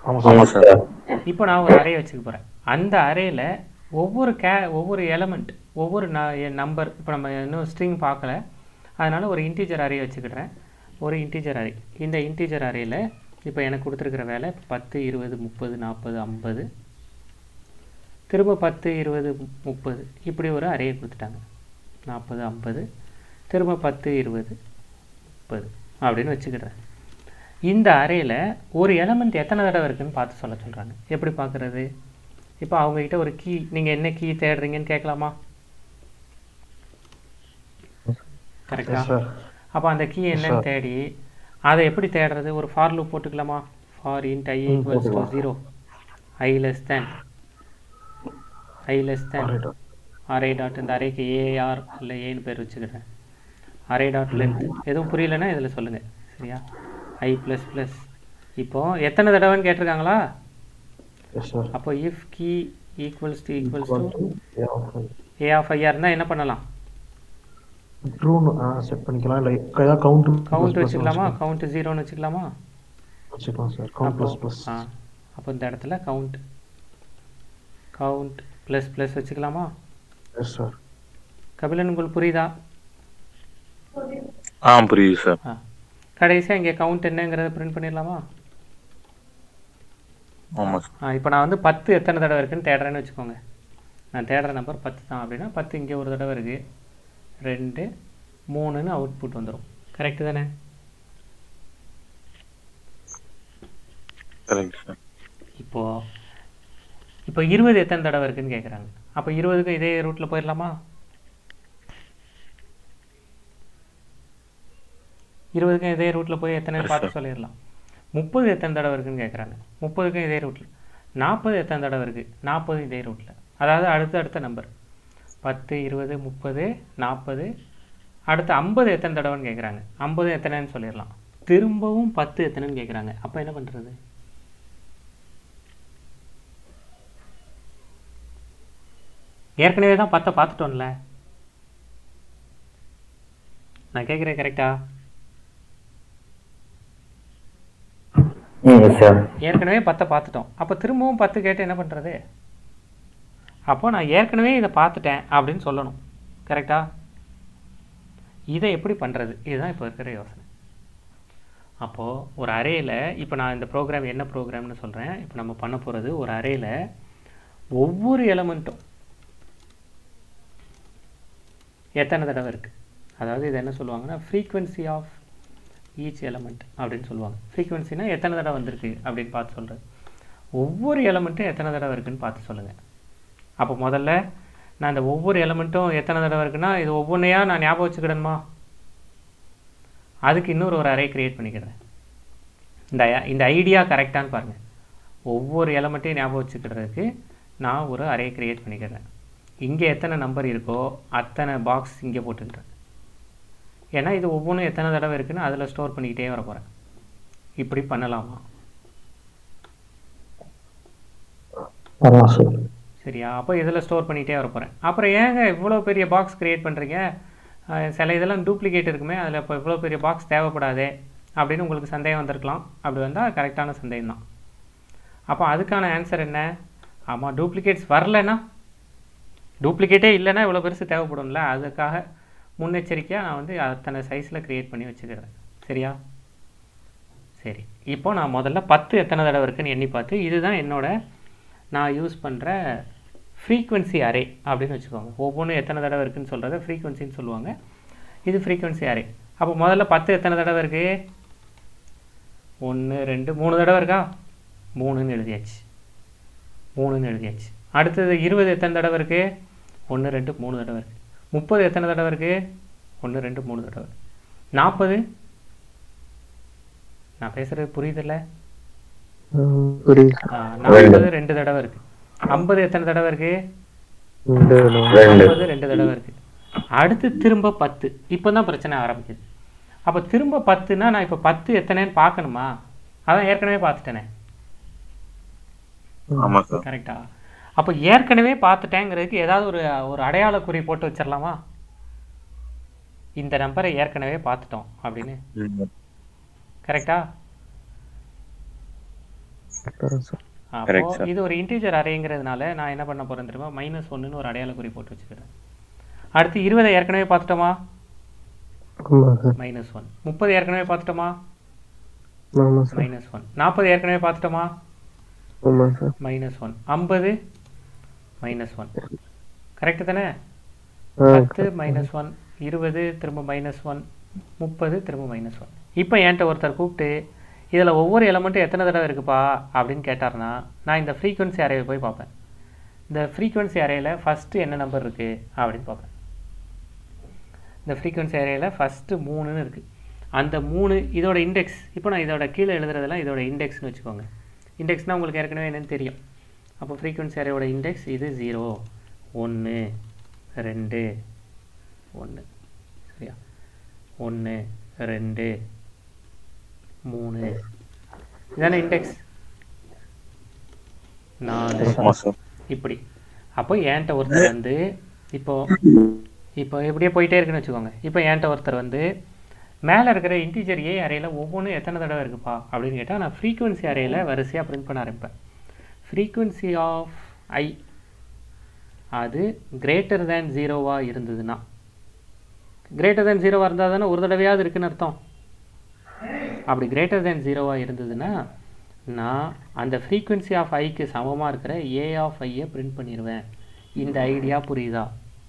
ஆமாம் ஆமாம் sir sir இப்போ நான் ஒரு அரே வச்சுக்க போகிறேன் அந்த அரேல ஒவ்வொரு கே ஒவ்வொரு எலமெண்ட் ஒவ்வொரு நம்பர் இப்போ நம்ம இன்னும் ஸ்ட்ரிங் பார்க்கல அதனால் ஒரு இன்டீஜர் அரே வச்சுக்கிடுறேன் ஒரு இன்டீஜர் அரே இந்த இன்டீஜர் அரேல இப்போ எனக்கு கொடுத்துருக்குற வேலை பத்து இருபது முப்பது நாற்பது ஐம்பது திரும்ப பத்து இருபது முப்பது இப்படி ஒரு அரேயை கொடுத்துட்டாங்க நாற்பது ஐம்பது திரும்ப பத்து இருபது முப்பது அப்படின்னு வச்சுக்கிடுறேன் இந்த அரேல ஒரு எலமெண்ட் எத்தனை தடவை இருக்குன்னு பார்த்து சொல்ல சொல்கிறாங்க எப்படி பார்க்குறது இப்போ அவங்ககிட்ட ஒரு கீ நீங்கள் என்ன கீ தேடுறீங்கன்னு கேட்கலாமா கரெக்டா சார் அப்போ அந்த கீ என்னன்னு தேடி அதை எப்படி தேடுறது ஒரு ஃபார் லூப் போட்டுக்கலாமா for int I equals to zero I less than I less than array dot இந்த அரேக்கு ஏஆர் இல்லை ஏன்னு பேர் வச்சுக்கிறேன் அரே டாட் லென்த் எதுவும் புரியலன்னா இதில் சொல்லுங்கள் சரியா ஐ ப்ளஸ் ப்ளஸ் இப்போ எத்தனை தடவைன்னு கேட்டிருக்காங்களா எஸ் சார் அப்போ if key equals to equals to A of ஐயா இருந்தால் என்ன பண்ணலாம் ட்ரூன்னு செட் பண்ணிக்கலாம் இல்லை ஏதாவது கவுண்ட் கவுண்ட் வச்சுக்கலாமா கவுண்ட் ஜீரோன்னு வச்சுக்கலாமா வச்சுக்கலாம் சார் கவுண்ட் ப்ளஸ் ப்ளஸ் ஆ அப்போ இந்த இடத்துல கவுண்ட் கவுண்ட் ப்ளஸ் ப்ளஸ் வச்சுக்கலாமா எஸ் சார் கபிலன் உங்களுக்கு புரியுதா ஆ புரியுது சார் ஆ கடைசியாக இங்கே கவுண்ட் என்னங்கிறத பிரிண்ட் பண்ணிடலாமா ஆமாம் சார் ஆ இப்போ நான் வந்து பத்து எத்தனை தடவை இருக்குன்னு தேடுறேன்னு வச்சுக்கோங்க நான் தேடுற நம்பர் பத்து தான் அப்படின்னா பத்து இங்கே ஒரு தடவை இருக்குது ரெண்டு மூணுன்னு அவுட்புட் வந்துடும் கரெக்டு தானே கரெக்ட் சார் இப்போது இப்போ இருபது எத்தனை தடவை இருக்குன்னு கேட்குறாங்க அப்போ இருபதுக்கும் இதே ரூட்டில் போயிடலாமா இருபதுக்கும் இதே ரூட்டில் போய் எத்தனை பார்த்து சொல்லிடலாம் முப்பது எத்தனை தடவை இருக்குன்னு கேட்குறாங்க முப்பதுக்கும் இதே ரூட்டில் நாற்பது எத்தனை தடவை இருக்குது நாற்பது இதே ரூட்டில் அதாவது அடுத்த அடுத்த நம்பர் பத்து இருபது முப்பது நாற்பது அடுத்து ஐம்பது எத்தனை தடவைன்னு கேட்குறாங்க ஐம்பது எத்தனைன்னு சொல்லிடலாம் திரும்பவும் பத்து எத்தனைன்னு கேட்குறாங்க அப்போ என்ன பண்ணுறது ஏற்கனவே தான் பத்தை பார்த்துட்டோம்ல நான் கேட்குறேன் கரெக்டா ம் எஸ் சார் ஏற்கனவே பத்தை பார்த்துட்டோம் அப்போ திரும்பவும் பத்து கேட்டு என்ன பண்ணுறது அப்போ நான் ஏற்கனவே இதை பார்த்துட்டேன் அப்படின்னு சொல்லணும் கரெக்டா இதை எப்படி பண்ணுறது இதுதான் இப்போ இருக்கிற யோசனை அப்போது ஒரு அரேயில் இப்போ நான் இந்த ப்ரோக்ராம் என்ன ப்ரோக்ராம்னு சொல்கிறேன் இப்போ நம்ம பண்ண போகிறது ஒரு அரேயில் ஒவ்வொரு எலமெண்ட்டும் எத்தனை தடவை இருக்குது அதாவது இது என்ன சொல்லுவாங்கன்னா ஃப்ரீக்வன்சி ஆஃப் ஈச் எலமெண்ட் அப்படின்னு சொல்லுவாங்க ஃப்ரீக்வன்சினா எத்தனை தடவை வந்திருக்கு அப்படின்னு பார்த்து சொல்கிறது ஒவ்வொரு எலமெண்ட்டும் எத்தனை தடவை இருக்குன்னு பார்த்து சொல்லுங்கள் அப்போ முதல்ல நான் இந்த ஒவ்வொரு எலமெண்ட்டும் எத்தனை தடவை இருக்குன்னா இது ஒவ்வொன்றையா நான் ஞாபகம் வச்சுக்கிடணுமா அதுக்கு இன்னொரு ஒரு அரே கிரியேட் பண்ணிக்கிறேன் இந்த ஐ- இந்த ஐடியா கரெக்டான்னு பாருங்கள் ஒவ்வொரு எலமெண்ட்டையும் ஞாபகம் வச்சுக்கிறதுக்கு நான் ஒரு அரே கிரியேட் பண்ணிக்கிறேன் இங்கே எத்தனை நம்பர் இருக்கோ அத்தனை பாக்ஸ் இங்கே போட்டுக்கிறேன் ஏன்னா இது ஒவ்வொன்றும் எத்தனை தடவை இருக்குன்னு அதில் ஸ்டோர் பண்ணிக்கிட்டே வர போகிறேன் இப்படி பண்ணலாமா பண்ணலாம் சார் சரியா அப்போ இதில் ஸ்டோர் பண்ணிகிட்டே வர போகிறேன் அப்புறம் ஏங்க இவ்வளோ பெரிய பாக்ஸ் க்ரியேட் பண்ணுறீங்க சில இதெல்லாம் டூப்ளிகேட் இருக்குமே அதில் இப்போ இவ்வளோ பெரிய பாக்ஸ் தேவைப்படாதே அப்படின்னு உங்களுக்கு சந்தேகம் வந்திருக்கலாம் அப்படி வந்தால் கரெக்டான சந்தேகம் தான் அப்போ அதுக்கான ஆன்சர் என்ன ஆமாம் டூப்ளிகேட்ஸ் வரலைன்னா டூப்ளிகேட்டே இல்லைன்னா இவ்வளோ பெருசு தேவைப்படும்ல அதுக்காக முன்னெச்சரிக்கையாக நான் வந்து அத்தனை சைஸில் க்ரியேட் பண்ணி வச்சுக்கிறேன் சரியா சரி இப்போ நான் முதல்ல பத்து எத்தனை தடவை இருக்குன்னு எண்ணி பார்த்து இதுதான் என்னோட நான் யூஸ் பண்ணுற ஃப்ரீக்வன்சி அரே அப்படின்னு வச்சுக்கோங்க ஒவ்வொன்றும் எத்தனை தடவை இருக்குன்னு சொல்கிறத ஃப்ரீக்வன்சின்னு சொல்லுவாங்க இது ஃப்ரீக்வன்சி அரே அப்போ முதல்ல பத்து எத்தனை தடவை இருக்கு ஒன்று ரெண்டு மூணு தடவை இருக்கா மூணுன்னு எழுதியாச்சு மூணுன்னு எழுதியாச்சு அடுத்தது இருபது எத்தனை தடவை இருக்கு ஒன்று ரெண்டு மூணு தடவை இருக்கு முப்பது எத்தனை தடவை இருக்கு ஒன்று ரெண்டு மூணு தடவை நாற்பது நான் பேசுறது புரியுதுல்ல புரியுது ஆ, நாற்பது ரெண்டு தடவை இருக்கு ஐம்பது எத்தனை தடவை இருக்கு ரெண்டு ஐம்பது ரெண்டு தடவை இருக்கு அடுத்து திரும்ப பத்து இப்போதான் பிரச்சனை ஆரம்பிக்குது அப்போ திரும்ப பத்துனா நான் இப்போ பத்து எத்தனைன்னு பார்க்கணுமா அதான் ஏற்கனவே பார்த்துட்டேனே ஆமாம் சார் கரெக்டா அப்போ ஏற்கனவே பார்த்துட்டேங்கிறதுக்கு ஏதாவது ஒரு ஒரு அடையாள குறி போட்டு வச்சிடலாமா இந்த நம்பரை ஏற்கனவே பார்த்துட்டோம் அப்படின்னு ம் கரெக்டா தரேன் சார் அப்போ Correct, sir. இது ஒரு இன்டீஜர் அரேங்கிறதுனால நான் என்ன பண்ண போறேன் தெரியுமா மைனஸ் ஒன்றுன்னு ஒரு அடையாள குறி போட்டு வச்சுக்கிறேன் அடுத்து இருபதை ஏற்கனவே பார்த்துட்டோமா ஆமாம் சார் மைனஸ் ஒன் முப்பது ஏற்கனவே பார்த்துட்டோமா ஆமாம் சார் மைனஸ் ஒன் நாற்பது ஏற்கனவே பார்த்துட்டோமா ஆமாம் சார் மைனஸ் ஒன் ஐம்பது மைனஸ் ஒன் கரெக்டு தானே ஆ பத்து மைனஸ் ஒன் இருபது திரும்ப மைனஸ் ஒன் முப்பது திரும்ப மைனஸ் ஒன் இப்போ என்கிட்ட ஒருத்தர் கூப்பிட்டு இதில் ஒவ்வொரு எலமெண்ட்டும் எத்தனை தடவை இருக்குப்பா அப்படின்னு கேட்டார்னா நான் இந்த ஃப்ரீக்வன்சி அறையை போய் பார்ப்பேன் இந்த ஃப்ரீக்வன்சி அறையில் ஃபஸ்ட்டு என்ன நம்பர் இருக்குது அப்படின்னு பார்ப்பேன் இந்த ஃப்ரீக்வன்சி அறையில் ஃபஸ்ட்டு மூணுன்னு இருக்குது அந்த மூணு இதோட இண்டெக்ஸ் இப்போ நான் இதோட கீழே எழுதுறதெல்லாம் இதோட இண்டெக்ஸ்னு வச்சுக்கோங்க இண்டெக்ஸ்னால் உங்களுக்கு ஏற்கனவே என்னன்னு தெரியும் அப்போ ஃப்ரீக்வன்சி அறையோட இண்டெக்ஸ் இது ஜீரோ ஒன்று ரெண்டு ஒன்று சரியா ஒன்று ரெண்டு மூணு இதானே இண்டெக்ஸ் நாலு ஆமாம் சார் இப்படி அப்போ என்கிட்ட ஒருத்தர் வந்து இப்போ இப்போ இப்படியே போயிட்டே இருக்குன்னு வச்சுக்கோங்க இப்போ என்கிட்ட ஒருத்தர் வந்து மேலே இருக்கிற இன்டீஜர் ஏ அறையில் ஒவ்வொன்றும் எத்தனை தடவை இருக்குப்பா அப்படின்னு கேட்டால் நான் ஃப்ரீக்வன்சி அறையில் வரிசையாக பிரிண்ட் பண்ண ஆரம்பிப்பேன் ஃப்ரீக்வன்சி ஆஃப் ஐ அது கிரேட்டர் தேன் ஜீரோவாக இருந்ததுன்னா கிரேட்டர் தேன் ஜீரோவாக இருந்தால் தானே ஒரு தடவையாவது இருக்குன்னு அர்த்தம் அப்படி கிரேட்டர் தேன் ஜீரோவாக இருந்ததுன்னா நான் அந்த ஃப்ரீக்வன்சி ஆஃப் ஐக்கு சமமாக இருக்கிற ஏ ஆஃப் ஐயை பிரிண்ட் பண்ணிடுவேன் இந்த ஐடியா புரியுதா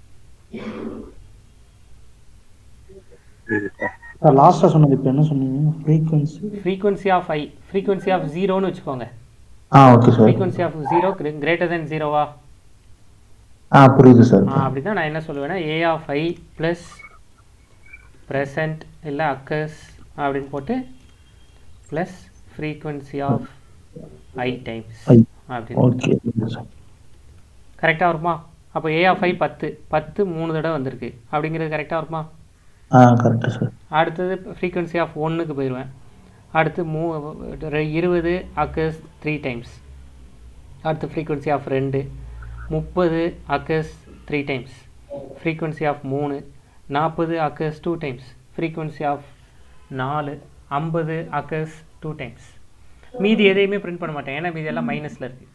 புரியுது சார் சார் லாஸ்ட்டாக சொன்னது இப்போ என்ன சொன்னீங்க frequency frequency of I frequency of ஜீரோன்னு வச்சுக்கோங்க ஆ okay sir frequency of zero greater than ஜீரோவா ஆ புரியுது சார் அப்படின்னா நான் என்ன சொல்லுவேன்னா A of I plus present இல்லை அக்கர்ஸ் அப்படின்னு போட்டு plus frequency of I times I. அப்படின்னு ஓகே சார் கரெக்டாக வருமா அப்போ ஏ ஆஃப் ஐ பத்து பத்து மூணு தடவை வந்திருக்கு அப்படிங்கிறது கரெக்டாக வருமா ஆ கரெக்டாக சார் அடுத்தது ஃப்ரீக்வன்சி ஆஃப் ஒன்றுக்கு போயிடுவேன் அடுத்து மூ ரெ- இருபது அக்கர்ஸ் த்ரீ டைம்ஸ் அடுத்து ஃப்ரீக்வன்சி ஆஃப் ரெண்டு முப்பது occurs three times frequency of மூணு நாற்பது occurs two times frequency of நாலு ஐம்பது அக்கர்ஸ் டூ டைம்ஸ் மீதி எதையுமே பிரிண்ட் பண்ண மாட்டேன் ஏன்னா மீதி எல்லாம் மைனஸில் இருக்குது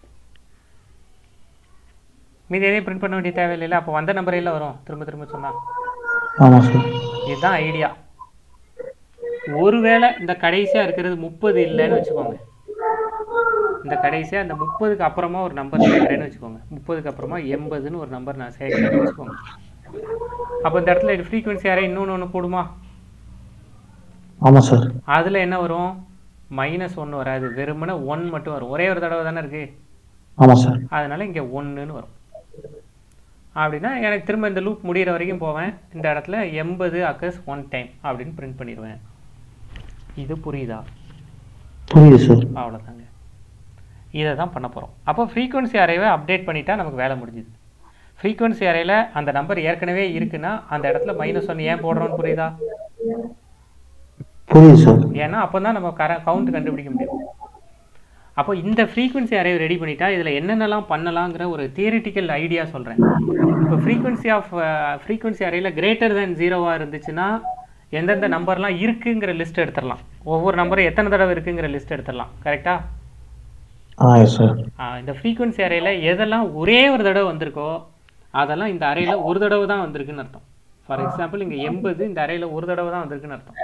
மீதி எதையும் பிரிண்ட் பண்ண வேண்டிய தேவையில்லை அப்போ வந்த நம்பரையில் வரும் திரும்ப திரும்ப சொன்னால் ஆமாம் சார் இதுதான் ஐடியா ஒருவேளை இந்த கடைசியா இருக்கிறது முப்பது இல்லைன்னு வச்சுக்கோங்க இந்த கடைசியா இந்த முப்பதுக்கு அப்புறமா ஒரு நம்பர் சேர்க்குறேன்னு வச்சுக்கோங்க முப்பதுக்கு அப்புறமா எண்பதுன்னு ஒரு நம்பர் நான் சேர்க்குறேன்னு வச்சுக்கோங்க அப்போ இந்த இடத்துல இது ஃப்ரீக்வன்சி யாரே இன்னொன்று ஒன்று போடுமா ஆமாம் சார் அதில் என்ன வரும் மைனஸ் ஒன்று வராது வெறுமனே ஒன் மட்டும் வரும் ஒரே ஒரு தடவை தானே இருக்கு ஆமாம் சார் அதனால இங்கே ஒன்றுன்னு வரும் அப்படின்னா எனக்கு திரும்ப இந்த லூப் முடியிற வரைக்கும் போவேன் இந்த இடத்துல எண்பது அக்கஸ் ஒன் டைம் அப்படின்னு பிரிண்ட் பண்ணிடுவேன் இது புரியுதா புரியுது சார் அவ்வளோதாங்க இதை தான் பண்ண போகிறோம் அப்போ ஃப்ரீக்வன்சி அறைவை அப்டேட் பண்ணிட்டா நமக்கு வேலை முடிஞ்சுது ஃப்ரீக்வன்சி அறையில் அந்த நம்பர் ஏற்கனவே இருக்குன்னா அந்த இடத்துல மைனஸ் ஒன் ஏன் போடுறோம்னு புரியுதா புரியுது சார் ஏன்னா அப்போ தான் நம்ம கர கவுண்ட் கண்டுபிடிக்க முடியும் அப்போ இந்த ஃப்ரீக்வன்சி அரே ரெடி பண்ணிட்டா இதில் என்னென்னலாம் பண்ணலாங்கிற ஒரு தியரிட்டிக்கல் ஐடியா சொல்கிறேன் இப்போ ஃப்ரீக்வன்சி ஆஃப் ஃப்ரீக்வன்சி அரேயில் கிரேட்டர் தேன் ஜீரோவாக இருந்துச்சுன்னா எந்தெந்த நம்பர்லாம் இருக்குங்கிற லிஸ்ட் எடுத்துடலாம் ஒவ்வொரு நம்பரும் எத்தனை தடவை இருக்குங்கிற லிஸ்ட் எடுத்துடலாம் கரெக்டாக ஆ எஸ் சார் இந்த ஃப்ரீக்வன்சி அரேயில் எதெல்லாம் ஒரே ஒரு தடவை வந்திருக்கோ அதெல்லாம் இந்த அரேயில் ஒரு தடவை தான் வந்திருக்குன்னு அர்த்தம் ஃபார் எக்ஸாம்பிள் இங்கே எண்பது இந்த அரேயில் ஒரு தடவை தான் வந்திருக்குன்னு அர்த்தம்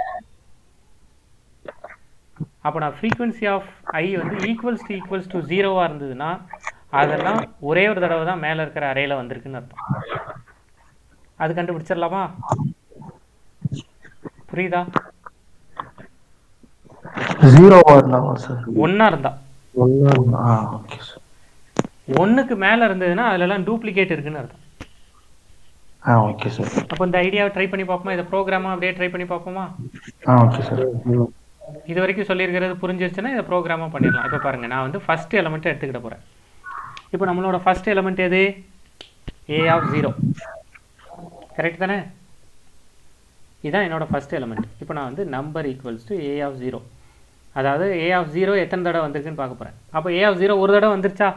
அப்போ நான் ஃப்ரீக்வன்சி ஆஃப் ஐ வந்து ஈக்குவல்ஸ் டு ஈக்குவல்ஸ் டு ஜீரோவாக இருந்ததுன்னா அதெல்லாம் ஒரே ஒரு தடவை தான் மேலே இருக்கிற அரேயில் வந்திருக்குன்னு அர்த்தம் அது கண்டுபிடிச்சிடலாமா புரியுதா ஜீரோவாக இருந்தாவா சார் ஒன்றா இருந்தா ஒன்றா இருந்தா ஆ ஓகே சார் ஒன்றுக்கு மேலே இருந்ததுன்னா அதுலலாம் டூப்ளிகேட் இருக்குன்னு அர்த்தம் ஆ ஓகே சார் அப்போ இந்த ஐடியாவை ட்ரை பண்ணி பார்ப்போமா இதை ப்ரோக்ராமாக அப்படியே ட்ரை பண்ணி பார்ப்போமா ஆ ஓகே சார் இது வரைக்கும் சொல்லியிருக்கிறது புரிஞ்சிருச்சுன்னா இதை ப்ரோக்ராமாக பண்ணிடலாம் இப்போ பாருங்கள் நான் வந்து ஃபர்ஸ்ட் எலமெண்ட்டை எடுத்துக்கிட போகிறேன் இப்போ நம்மளோட ஃபர்ஸ்ட் எலமெண்ட் எது ஏ ஆஃப் ஜீரோ கரெக்ட் தானே இதுதான் என்னோட ஃபர்ஸ்ட் எலமெண்ட் இப்போ நான் வந்து number equals to A of zero அதாவது ஏ ஆஃப் ஜீரோ எத்தனை தடவை வந்திருக்குன்னு பார்க்க போகிறேன் அப்போ ஏ ஆஃப் ஜீரோ ஒரு தடவை வந்துருச்சா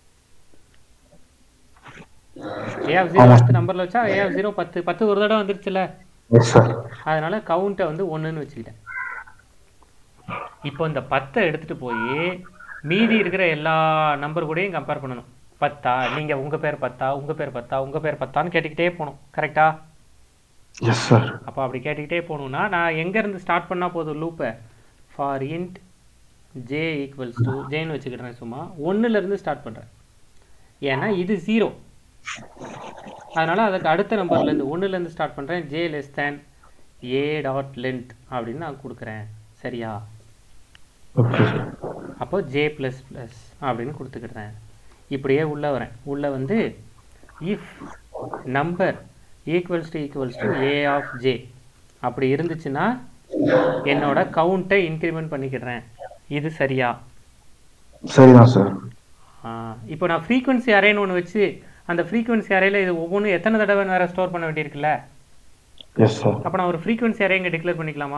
ஏ ஆஃப் ஜீரோ அடுத்த நம்பரில் வச்சா ஏ ஆஃப் ஜீரோ பத்து பத்து ஒரு தடவை வந்துருச்சுல்ல எஸ் சார் அதனால கவுண்ட்டை வந்து ஒன்றுன்னு வச்சுக்கிட்டேன் இப்போ இந்த பத்தை எடுத்துட்டு போய் மீதி இருக்கிற எல்லா நம்பர் கூடயும் கம்பேர் பண்ணணும் பத்தா நீங்கள் உங்கள் பேர் பத்தா உங்கள் பேர் பத்தா உங்கள் பேர் பத்தான்னு கேட்டுக்கிட்டே போகணும் கரெக்டா எஸ் சார் அப்போ அப்படி கேட்டுக்கிட்டே போகணுன்னா நான் எங்கேருந்து ஸ்டார்ட் பண்ணால் போதும் லூப்பை for int j equals to ஜேன்னு வச்சுக்கிறேன் சும்மா ஒன்றுலேருந்து ஸ்டார்ட் பண்ணுறேன் ஏன்னா இது ஜீரோ அதனால் அதுக்கு அடுத்த நம்பர்லேருந்து ஒன்றுலேருந்து ஸ்டார்ட் பண்ணுறேன் j less than a dot length அப்படின்னு நான் கொடுக்குறேன் சரியா ஓகே சார் அப்போ ஜே ப்ளஸ் ப்ளஸ் அப்படின்னு கொடுத்துக்கிடுறேன் இப்படியே உள்ளே வரேன் உள்ளே வந்து if number equals to equals to A of j அப்படி இருந்துச்சுன்னா என்னோட கவுண்ட்டை இன்க்ரிமெண்ட் பண்ணிக்கிறேன் இது சரியா சரிதான் சார் ஆ, இப்போ நான் ஃப்ரீக்வன்சி அரேன்னு ஒன்று வச்சு அந்த ஃப்ரீக்வன்சி அரேல இது ஒவ்வொன்றும் எத்தனை தடவை வேறு ஸ்டோர் பண்ண வேண்டியிருக்குல்ல எஸ் சார் அப்போ நான் ஒரு ஃப்ரீக்வன்சி அரே இங்கே டிக்ளேர் பண்ணிக்கலாமா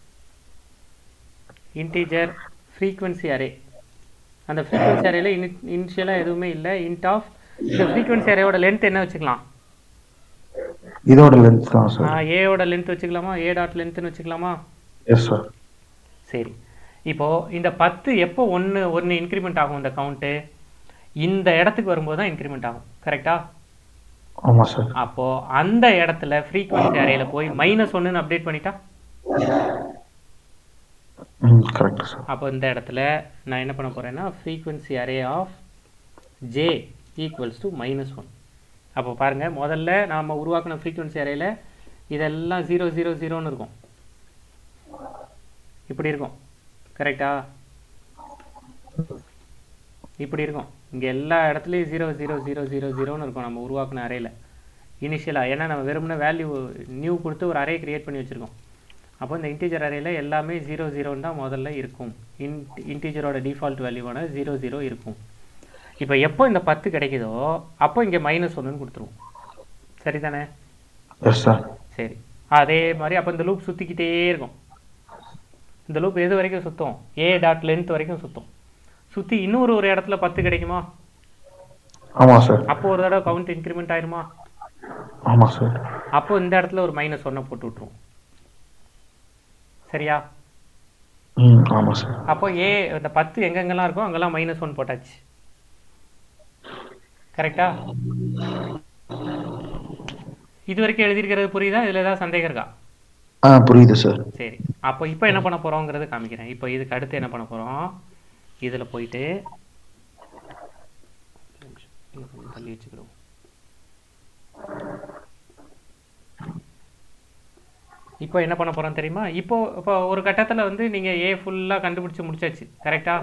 இன்டீஜர் ஃப்ரீக்வன்சி அரே அந்த ஃப்ரீக்வன்சி அரேல இனி இனிஷியலாக எதுவுமே இல்லை இன்ட் ஆஃப் இந்த ஃப்ரீக்வன்சி அரேயோட லென்த் என்ன வச்சுக்கலாம் இதோட லென்த் தான் சார் ஏயோட லென்த் வச்சுக்கலாமா ஏ டாட் லென்த்னு வச்சுக்கலாமா எஸ் சார் சரி இப்போ இந்த பத்து எப்போ ஒன்று ஒன்று இன்க்ரிமெண்ட் ஆகும் இந்த கவுண்ட்டு இந்த இடத்துக்கு வரும்போது தான் இன்க்ரிமெண்ட் ஆகும் கரெக்டா ஆமாம் சார் அப்போ அந்த இடத்துல ஃப்ரீக்வன்சி அரேல போய் மைனஸ் ஒன்றுன்னு அப்டேட் பண்ணிட்டா ம் கரெக்ட் சார் அப்போ இந்த இடத்துல நான் என்ன பண்ண போகிறேன்னா frequency array of j equals to minus one அப்போ பாருங்கள் முதல்ல நாம் உருவாக்கின ஃப்ரீக்வன்சி அரேல இதெல்லாம் ஜீரோ ஜீரோ ஜீரோன்னு இருக்கும் இப்படி இருக்கும் கரெக்டா இப்படி இருக்கும் இங்கே எல்லா இடத்துலையும் ஜீரோ ஜீரோ ஜீரோ ஜீரோ ஜீரோன்னு இருக்கும் நம்ம உருவாக்கின அரேல இனிஷியலாக ஏன்னா நம்ம வெறுமனே வேல்யூ நியூ கொடுத்து ஒரு அரே கிரியேட் பண்ணி வச்சுருக்கோம் அப்போ இந்த இன்டீஜர் அரேல எல்லாமே ஜீரோ ஜீரோன்னு தான் முதல்ல இருக்கும் இன் இன்டீஜரோட டிஃபால்ட் வேல்யூவான ஜீரோ ஜீரோ இருக்கும் இப்போ எப்போ இந்த பத்து கிடைக்குதோ அப்போ இங்கே மைனஸ் ஒன்றுன்னு கொடுத்துருவோம் சரிதானே எஸ் சார் சரி அதே மாதிரி அப்போ இந்த லூப் சுற்றிக்கிட்டே இருக்கும் இந்த லூப் எது வரைக்கும் சுற்றும் ஏ டாட் லென்த் வரைக்கும் சுற்றும் சுற்றி இன்னொரு ஒரு இடத்துல பத்து கிடைக்குமா ஆமாம் சார் அப்போ ஒரு தடவை கவுண்ட் இன்க்ரிமெண்ட் ஆயிருமா ஆமாம் சார் அப்போ இந்த இடத்துல ஒரு மைனஸ் ஒன்றை போட்டு விட்ருவோம் சரியா ம் ஆமாம் சார் அப்போ ஏ இந்த பத்து எங்கெங்கெல்லாம் இருக்கோ அங்கெல்லாம் மைனஸ் ஒன் போட்டாச்சு கரெக்டா இது வரைக்கும் எழுதியிருக்கிறது புரியுதா இதில் ஏதாவது சந்தேகம் இருக்கா ஆ புரியுது சார் சரி அப்போ இப்போ என்ன பண்ண போகிறோங்கிறது காமிக்கிறேன் இப்போ இதுக்கு அடுத்து என்ன பண்ண போகிறோம் இதில் போயிட்டு இங்க கொஞ்சம் தள்ளி வச்சுக்கிறோம் இப்போ என்ன பண்ண போகிறோம் தெரியுமா இப்போ இப்போ ஒரு கட்டத்தில் வந்து நீங்கள் ஏ ஃபுல்லாக கண்டுபிடிச்சு முடிச்சாச்சு கரெக்டா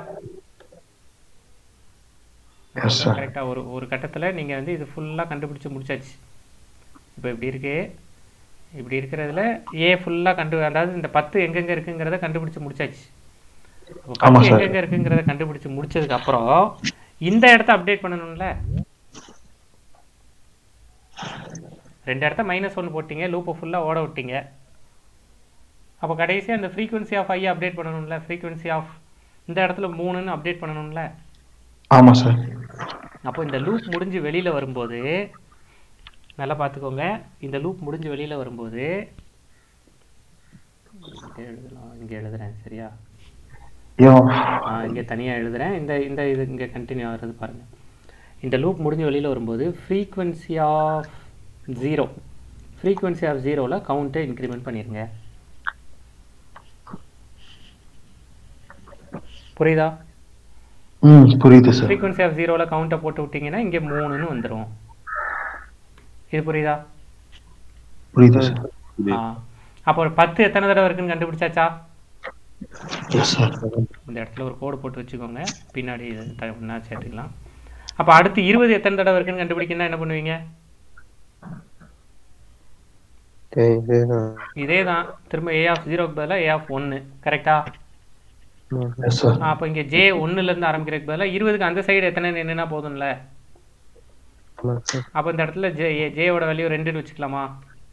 எஸ் சார் கரெக்டாக ஒரு ஒரு கட்டத்தில் நீங்கள் வந்து இது ஃபுல்லாக கண்டுபிடிச்சு முடிச்சாச்சு இப்போ இப்படி இருக்கு இப்படி இருக்கிறதுல ஏ ஃபுல்லாக கண்டு அதாவது இந்த பத்து எங்கெங்கே இருக்குங்கிறத கண்டுபிடிச்சு முடிச்சாச்சு அப்போ ஆமா பத்து சார். எங்கெங்கே இருக்குங்கிறத கண்டுபிடிச்சு முடிச்சதுக்கு அப்புறம் இந்த இடத்த அப்டேட் பண்ணணும்ல ரெண்டு இடத்த மைனஸ் ஒன்று போட்டீங்க லூப்பை ஃபுல்லாக ஓட விட்டீங்க அப்போ கடைசியாக இந்த ஃப்ரீக்வன்சி ஆஃப் ஐ அப்டேட் பண்ணணும்ல ஃப்ரீக்வன்சி ஆஃப் இந்த இடத்துல மூணுன்னு அப்டேட் பண்ணணும்ல ஆமாம் சார் அப்போ இந்த லூப் முடிஞ்சு வெளியில் வரும்போது நல்லா பார்த்துக்கோங்க இந்த லூப் முடிஞ்சு வெளியில் வரும்போது இங்கே எழுதலாம் இங்கே எழுதுறேன் சரியா யோ ஆ இங்கே தனியாக எழுதுறேன் இந்த இந்த இது இங்கே கண்டினியூ ஆகிறது பாருங்கள் இந்த லூப் முடிஞ்சு வெளியில் வரும்போது frequency of zero frequency of ஜீரோவில் கவுண்ட்டை இன்க்ரிமெண்ட் பண்ணிடுங்க புரியுதா ம் புரியுது சார் ஃப்ரீக்வன்சி ஆஃப் ஜீரோவில் கவுண்ட்டை போட்டு விட்டிங்கன்னா இங்கே மூணுன்னு வந்துடும் இது புரியுதா புரியுது சார் ஆ அப்போ ஒரு பத்து எத்தனை தடவை இருக்குன்னு கண்டுபிடிச்சாச்சா எஸ் சார் இந்த இடத்துல ஒரு கோடு போட்டு வச்சுக்கோங்க பின்னாடி இது த- ஒண்ணா சேர்த்துக்கலாம் அப்போ அடுத்து இருபது எத்தனை தடவை இருக்குன்னு கண்டுபிடிக்கணும்னா என்ன பண்ணுவீங்க சரி இதேதான் இதே தான் திரும்ப ஏ ஆஃப் ஜீரோக்கு பதிலாக ஏ ஆஃப் ஒன்று கரெக்டா ஆமா சார் எஸ் சார் அப்போ இங்கே ஜே ஒன்றுலேருந்து ஆரம்பிக்கிறதுக்கு பதிலாக இருபதுக்கு அந்த சைடு எத்தனை நின்றுனா போதும்ல ஆமா சார் அப்போ இந்த இடத்துல ஜே ஜேயோட வேல்யூ ரெண்டுன்னு வச்சுக்கலாமா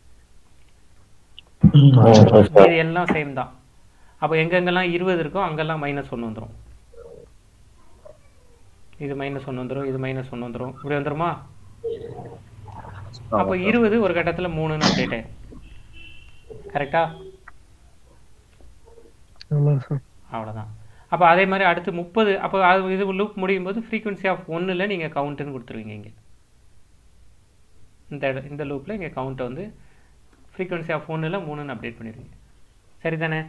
ம் ஆமாம் சார் இது எல்லாம் சேம் தான் அப்போ எங்கெங்கெல்லாம் இருபது இருக்கோ அங்கெல்லாம் மைனஸ் ஒன்று வந்துடும் இது மைனஸ் ஒன்று வந்துடும் இது மைனஸ் ஒன்று வந்துடும் இப்படி வந்துருமா அப்போ இருபது ஒரு கட்டத்தில் மூணுன்னு அப்டேட் ஆயிடும் கரெக்டா ஆமா சார் அவ்வளோதான் அப்போ அதே மாதிரி அடுத்து முப்பது அப்போ அது இது லூப் முடியும் போது ஃப்ரீக்வன்சி ஆஃப் ஒன்றில் நீங்கள் கவுண்ட்டுன்னு கொடுத்துருவீங்க இங்கே இந்த இட- இந்த லூப்பில் இங்கே கவுண்ட்டை வந்து ஃப்ரீக்வன்சி ஆஃப் ஒன்றில் மூணுன்னு அப்டேட் பண்ணிடுவீங்க சரிதானே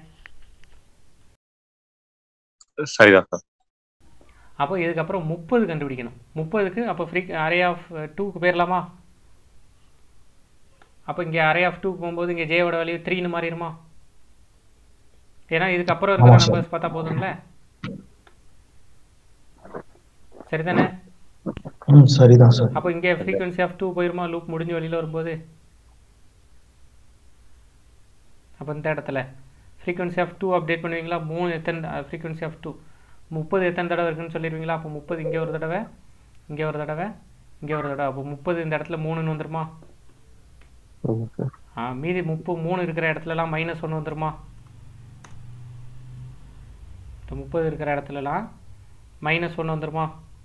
சரிதான் சார் அப்போ இதுக்கப்புறம் முப்பது கண்டுபிடிக்கணும் முப்பதுக்கு அப்போ ஃப்ரீ அரே ஆஃப் டூக்கு போயிடலாமா அப்போ இங்கே அரே ஆஃப் டூக்கு போகும்போது இங்கே ஜேவோட வேல்யூ த்ரீன்னு மாறிடுமா ஏன்னா இதுக்கப்புறம் இருக்கிற ஆமா, sir. நம்பர்ஸ் பார்த்தா போதும்ல சரிதானே ம் சரிதான் சார் அப்போ இங்கே ஃப்ரீக்வன்சி ஆஃப் டூ போயிருமா லூப் முடிஞ்சு வெளியில் வரும்போது அப்போ இந்த இடத்துல ஃப்ரீக்வன்சி ஆஃப் டூ அப்டேட் பண்ணுவீங்களா மூணு எத்தனை ஃப்ரீக்வன்சி ஆஃப் டூ முப்பது எத்தனை தடவை இருக்குன்னு சொல்லிடுவீங்களா அப்போ முப்பது இங்கே ஒரு தடவை இங்கே ஒரு தடவை இங்கே ஒரு தடவை அப்போ முப்பது இந்த இடத்துல மூணுன்னு வந்துருமா ஆமாம் சார் ஆ மீதி முப்பது மூணு இருக்கிற இடத்துலலாம் மைனஸ் ஒன்று வந்துருமா இந்த முப்பது இருக்கிற இடத்துலலாம் மைனஸ் ஒன்று வந்துருமா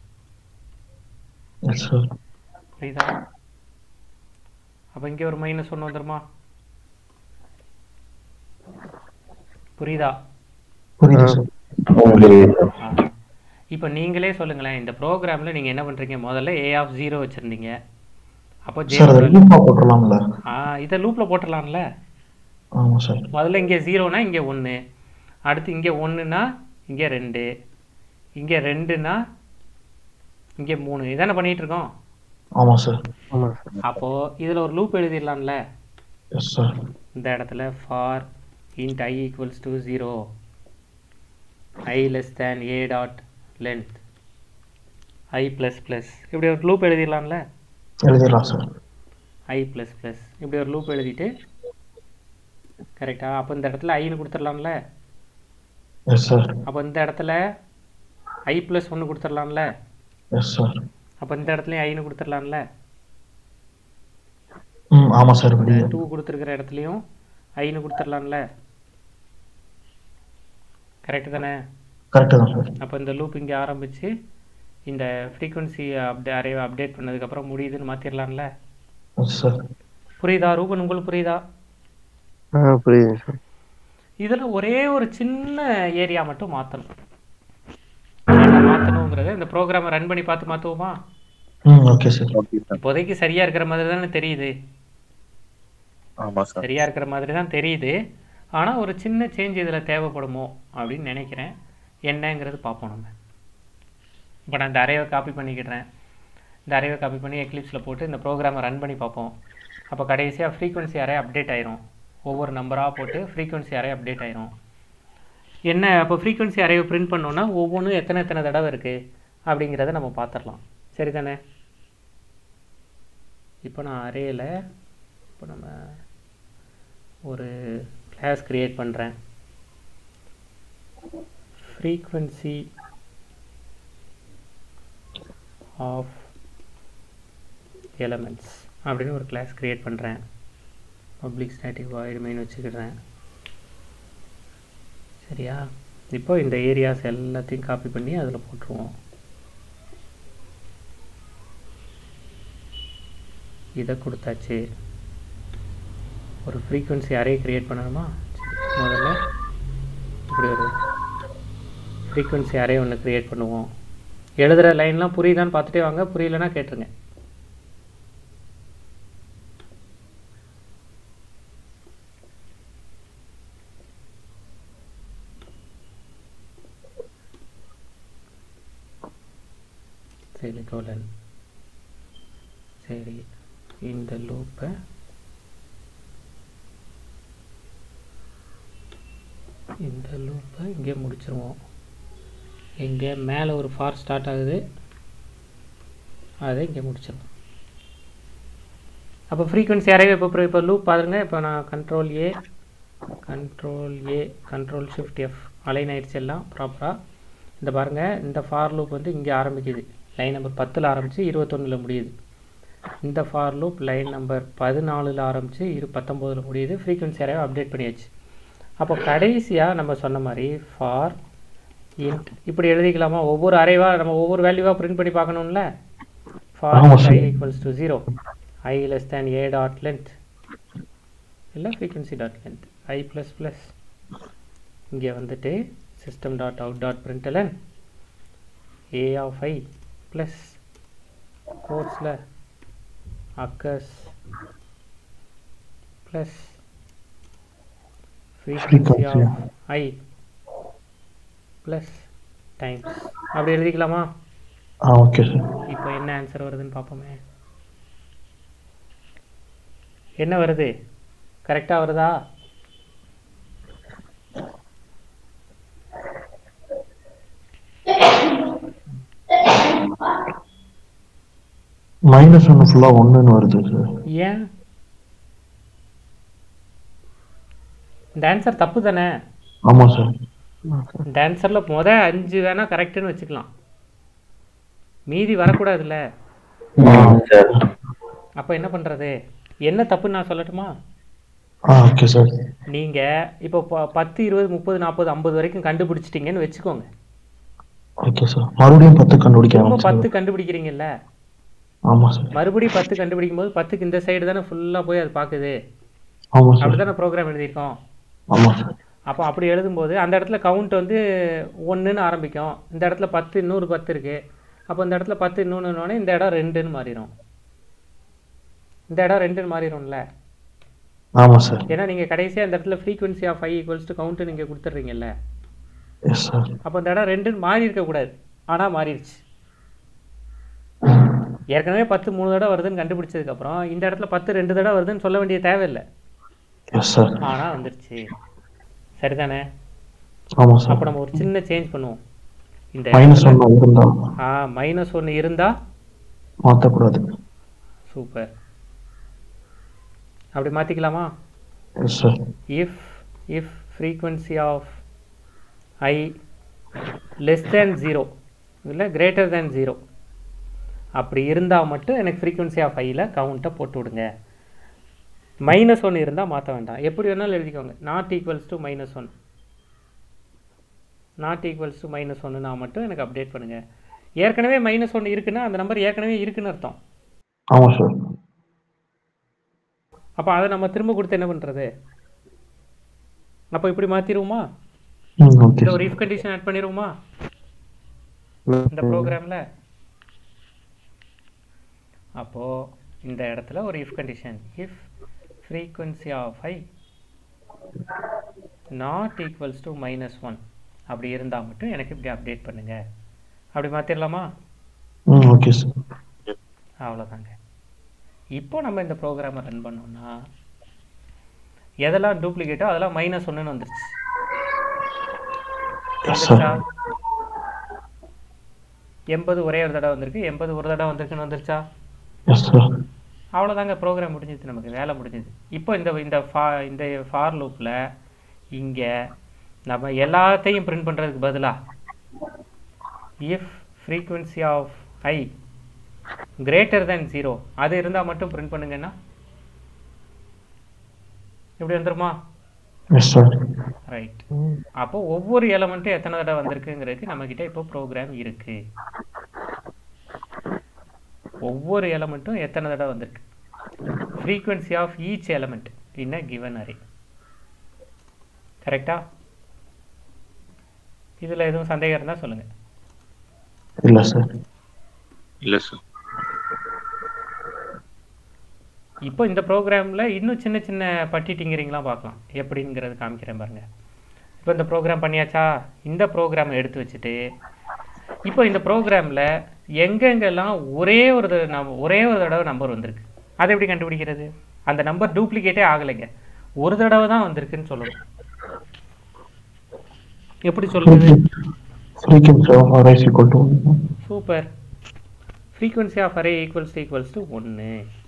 எஸ் சார் புரியுதா அப்போ இங்கே ஒரு மைனஸ் ஒன்று வந்துருமா புரியுதா புரியுது சார் இப்போ நீங்களே சொல்லுங்களேன் இந்த ப்ரோக்ராமில் நீங்கள் என்ன பண்ணுறீங்க முதல்ல ஏ ஆஃப் ஜீரோ வச்சுருந்தீங்க அப்போ ஜே சார் அதை லூப்பா போட்டுடலாம்ல ஆ இதை லூப்பில் போட்டுடலாம்ல ஆமா சார் முதல்ல இங்கே ஜீரோனா இங்கே ஒன்று அடுத்து இங்கே ஒன்றுனா இங்கே ரெண்டு இங்கே ரெண்டுனா இங்கே மூணு இதானே பண்ணிகிட்டு இருக்கோம் ஆமா சார் ஆமாம் சார் அப்போது இதில் ஒரு லூப் எழுதிடலாம்ல எஸ் சார் இந்த இடத்துல for int i equals to 0 i less than a dot length i plus plus இப்படி ஒரு லூப் எழுதிடலாம்ல எழுதிடலாம் சார் i plus plus இப்படி ஒரு லூப் எழுதிட்டு கரெக்டா அப்போ இந்த இடத்துல ஐன்னு கொடுத்துடலாம்ல எஸ் சார் அப்போ இந்த இடத்துல i plus ஒன்று கொடுத்துடலாம்ல எஸ் சார் அப்போ இந்த இடத்துலையும் ஐன்னு கொடுத்துடலாம்ல ம் ஆமா சார் வெளியே டூ கொடுத்துருக்கிற இடத்துலையும் ஐன்னு கொடுத்துடலாம்ல கரெக்டு தானே கரெக்டு தான் சார் அப்போ இந்த லூப் இங்கே ஆரம்பித்து இந்த ஃப்ரீக்வன்சி அப்டே அரே அப்டேட் பண்ணதுக்கப்புறம் முடியுதுன்னு மாற்றிடலாம்ல எஸ் சார் புரியுதா ரூபன் உங்களுக்கு புரியுதா ஆ புரியுது சார் இதில் ஒரே ஒரு சின்ன ஏரியா மட்டும் மாற்றணும் என்ன மாற்றணுங்கிறத இந்த ப்ரோக்ராமை ரன் பண்ணி பார்த்து மாற்றுவோமா ம் ஓகே சார் ஓகே சார் இப்போதைக்கு சரியாக இருக்கிற மாதிரி தானே தெரியுது ஆமா சார் சரியாக இருக்கிற மாதிரி தான் தெரியுது ஆனால் ஒரு சின்ன சேஞ்ச் இதில் தேவைப்படுமோ அப்படின்னு நினைக்கிறேன் என்னங்கிறது பார்ப்போம் நம்ம இப்போ நான் இந்த அரைவை காப்பி பண்ணிக்கிடுறேன் இந்த அரைவை காப்பி பண்ணி எக்லிப்ஸில் போட்டு இந்த ப்ரோக்ராமை ரன் பண்ணி பார்ப்போம் அப்போ கடைசியாக ஃப்ரீக்வன்சி அரே அப்டேட் ஆயிரும் ஒவ்வொரு நம்பராக போட்டு ஃப்ரீக்வன்சி அரே அப்டேட் ஆயிரும் என்ன அப்போ ஃப்ரீக்வன்சி அரேவை பிரிண்ட் பண்ணோன்னா ஒவ்வொன்றும் எத்தனை எத்தனை தடவை இருக்குது அப்படிங்கிறத நம்ம பார்த்துடலாம் சரிதானே இப்போ நான் அரேயில் இப்போ நம்ம ஒரு கிளாஸ் கிரியேட் பண்ணுறேன் ஃப்ரீக்வன்சி ஆஃப் எலமெண்ட்ஸ் அப்படின்னு ஒரு கிளாஸ் கிரியேட் பண்ணுறேன் பப்ளிக் ஸ்டாட்டிக் வாய்டு மெயின் வச்சுக்கிறேன் சரியா இப்போ இந்த ஏரியாஸ் எல்லாத்தையும் காப்பி பண்ணி அதில் போட்டுருவோம் இதை கொடுத்தாச்சு ஒரு ஃப்ரீக்வன்சி அரே கிரியேட் பண்ணணுமா சரி, முதல்ல இப்படி ஒரு ஃப்ரீக்வன்சி அரே ஒன்று கிரியேட் பண்ணுவோம் எழுதுகிற லைன்லாம் புரியுதான்னு பார்த்துட்டே வாங்க புரியலன்னா கேட்டுருங்க செமிகோலன் சரி இந்த லூப்பை இந்த லூப்பை இங்கே முடிச்சிருவோம் இங்கே மேலே ஒரு ஃபார் ஸ்டார்ட் ஆகுது அதை இங்கே முடிச்சிருவோம் அப்போ ஃப்ரீக்வன்சி அரே இப்போ இப்போ லூப் பாருங்க இப்போ நான் control A control A control shift F align ஆயிடுச்சு எல்லாம் ப்ராப்பராக இந்த பாருங்கள் இந்த ஃபார் லூப் வந்து இங்கே ஆரம்பிக்குது லைன் நம்பர் பத்தில் ஆரம்பித்து இருபத்தொன்னில் முடியுது இந்த ஃபார் லூப் லைன் நம்பர் பதினாலில் ஆரம்பித்து இரு பத்தொம்போதில் முடியுது ஃப்ரீக்வன்சி அரேவை அப்டேட் பண்ணியாச்சு அப்போ கடைசியாக நம்ம சொன்ன மாதிரி ஃபார் இன்ட் இப்படி எழுதிக்கலாமா ஒவ்வொரு அரேவாக நம்ம ஒவ்வொரு வேல்யூவாக பிரிண்ட் பண்ணி பார்க்கணும்ல ஃபார் ஆமா I sir. Equals to zero I less than a dot length இல்லை frequency dot length I plus plus இங்கே வந்துட்டு system dot out dot println a of I plus கோர்ஸில் occurs plus frequency Frequency. Of I plus times அப்படி எழுதிக்கலாமா ஆ okay sir இப்போ என்ன answer வருதுன்னு பார்ப்போமே என்ன வருது கரெக்டாக வருதா மைனஸ் ஒன்று ஃபுல்லாக ஒன்றுன்னு வருது சார் ஏன் இந்த ஆன்சர் தப்பு தானே ஆமாம் சார் இந்த ஆன்சரில் முத அஞ்சு வேணால் கரெக்டுன்னு வச்சுக்கலாம் மீதி வரக்கூடாதுல்ல சார் அப்போ என்ன பண்ணுறது என்ன தப்புன்னு நான் சொல்லட்டுமா ஆ ஓகே சார் நீங்கள் இப்போ ப- பத்து இருபது முப்பது நாற்பது ஐம்பது வரைக்கும் கண்டுபிடிச்சிட்டிங்கன்னு வச்சுக்கோங்க ஓகே சார் மறுபடியும் பத்து கண்டுபிடிக்க திரும்ப ஆரம்பிச்சு பத்து கண்டுபிடிக்கிறீங்கல்ல ஆமாம் சார் மறுபடியும் பத்து கண்டுபிடிக்கும் போது பத்துக்கு இந்த சைடு தானே ஃபுல்லாக போய் அது பார்க்குது ஆமாம் சார் அப்படி தானே ப்ரோக்ராம் எழுதியிருக்கோம் ஆமாம் சார் அப்போ அப்படி எழுதும்போது அந்த இடத்துல கவுண்ட் வந்து ஒன்றுன்னு ஆரம்பிக்கும் இந்த இடத்துல பத்து இன்னொரு பத்து இருக்குது அப்போ இந்த இடத்துல பத்து இன்னொன்று இந்த இடம் ரெண்டுன்னு மாறிடும் இந்த இடம் ரெண்டுன்னு மாறிடும்ல ஆமாம் சார் ஏன்னா நீங்கள் கடைசியாக இந்த இடத்துல frequency of five equals to count நீங்கள் கொடுத்துட்றீங்கல்ல எஸ் சார் அப்போ இந்த இடம் ரெண்டுன்னு மாறி இருக்கக்கூடாது ஆனால் மாறிடுச்சு ஏற்கனவே பத்து மூணு தடவை வருதுன்னு கண்டுபிடிச்சதுக்கப்புறம் இந்த இடத்துல பத்து ரெண்டு தடவை வருதுன்னு சொல்ல வேண்டிய தேவையில்லை எஸ் சார் ஆனால் வந்துருச்சு சரிதானே ஆமாம் சார் அப்போ நம்ம ஒரு சின்ன சேஞ்ச் பண்ணுவோம் இந்த மைனஸ் ஒன்று இருந்தால் ஆ மைனஸ் ஒன்று இருந்தால் மாற்றக்கூடாது சூப்பர் அப்படி மாற்றிக்கலாமா yes sir if if frequency of I less than zero இல்லை கிரேட்டர் தேன் ஜீரோ அப்படி இருந்தால் மட்டும் எனக்கு ஃப்ரீக்வன்சி ஆஃப் ஐயில் கவுண்ட்டை போட்டு விடுங்க மைனஸ் ஒன்று இருந்தால் மாற்ற வேண்டாம் எப்படி வேணாலும் எழுதிக்கோங்க not equals to minus one not equals to minus ஒன்றுனா மட்டும் எனக்கு அப்டேட் பண்ணுங்கள் ஏற்கனவே மைனஸ் ஒன்று இருக்குன்னா அந்த நம்பர் ஏற்கனவே இருக்குன்னு அர்த்தம் ஆமாம் சார் அப்போ அதை நம்ம திரும்ப கொடுத்து என்ன பண்ணுறது அப்போ இப்படி மாற்றிடுவோமா ம் ஓகே இந்த ஒரு இஃப் கண்டிஷன் ஆட் பண்ணிடுவோமா இந்த ப்ரோக்ராமில் அப்போது இந்த இடத்துல ஒரு if condition if frequency of I not equals to minus one அப்படி இருந்தால் மட்டும் எனக்கு இப்படி அப்டேட் பண்ணுங்க அப்படி மாற்றிடலாமா ம் ஓகே சார் அவ்வளோதாங்க இப்போ நம்ம இந்த ப்ரோக்ராமை ரன் பண்ணோம்னா எதெல்லாம் டூப்ளிகேட்டோ அதெல்லாம் மைனஸ் ஒன்றுன்னு வந்துருச்சு எஸ் சார் வந்துருச்சா எண்பது ஒரே ஒரு தடவை வந்திருக்கு எண்பது ஒரு தடவை வந்திருக்குன்னு வந்துருச்சா எஸ் சார் அவ்வளோதாங்க ப்ரோக்ராம் முடிஞ்சுது நமக்கு வேலை முடிஞ்சுது இப்போ இந்த இந்த ஃபா இந்த ஃபார் லூப்பில் இங்கே நம்ம எல்லாத்தையும் பிரிண்ட் பண்ணுறதுக்கு பதிலாக if frequency of I greater than zero அது இருந்தால் மட்டும் பிரிண்ட் பண்ணுங்கன்னா இப்படி வந்துருமா எஸ் சார் ரைட் அப்போ ஒவ்வொரு எலமெண்ட்டும் எத்தனை தடவை வந்திருக்குங்கிறதுக்கு நம்மக்கிட்ட இப்போ ப்ரோக்ராம் இருக்கு ஒவ்வொரு எலமெண்ட்டும் எத்தனை தடவை வந்திருக்கு frequency of each element in a given array கரெக்டா இதில் எதுவும் சந்தேகம் இருந்தால் சொல்லுங்கள் இல்லை சார் இல்ல சார் இப்போ இந்த ப்ரோக்ராமில் இன்னும் சின்ன சின்ன பட்டி டிங்கரிங்லாம் பார்க்கலாம் எப்படிங்கிறது காமிக்கிறேன் பாருங்க இப்போ இந்த ப்ரோக்ராம் பண்ணியாச்சா இந்த ப்ரோக்ராமை எடுத்து வச்சுட்டு இப்போ இந்த ப்ரோக்ராமில் எங்கெங்கெல்லாம் ஒரே ஒரு தடவை நம்ப ஒரே ஒரு தடவை நம்பர் வந்திருக்கு அதை எப்படி கண்டுபிடிக்கிறது அந்த நம்பர் டூப்ளிகேட்டே ஆகலைங்க ஒரு தடவை தான் வந்திருக்குன்னு சொல்லணும் எப்படி சொல்றது frequency of arrays equal to super frequency of array equals equals to ஒன்று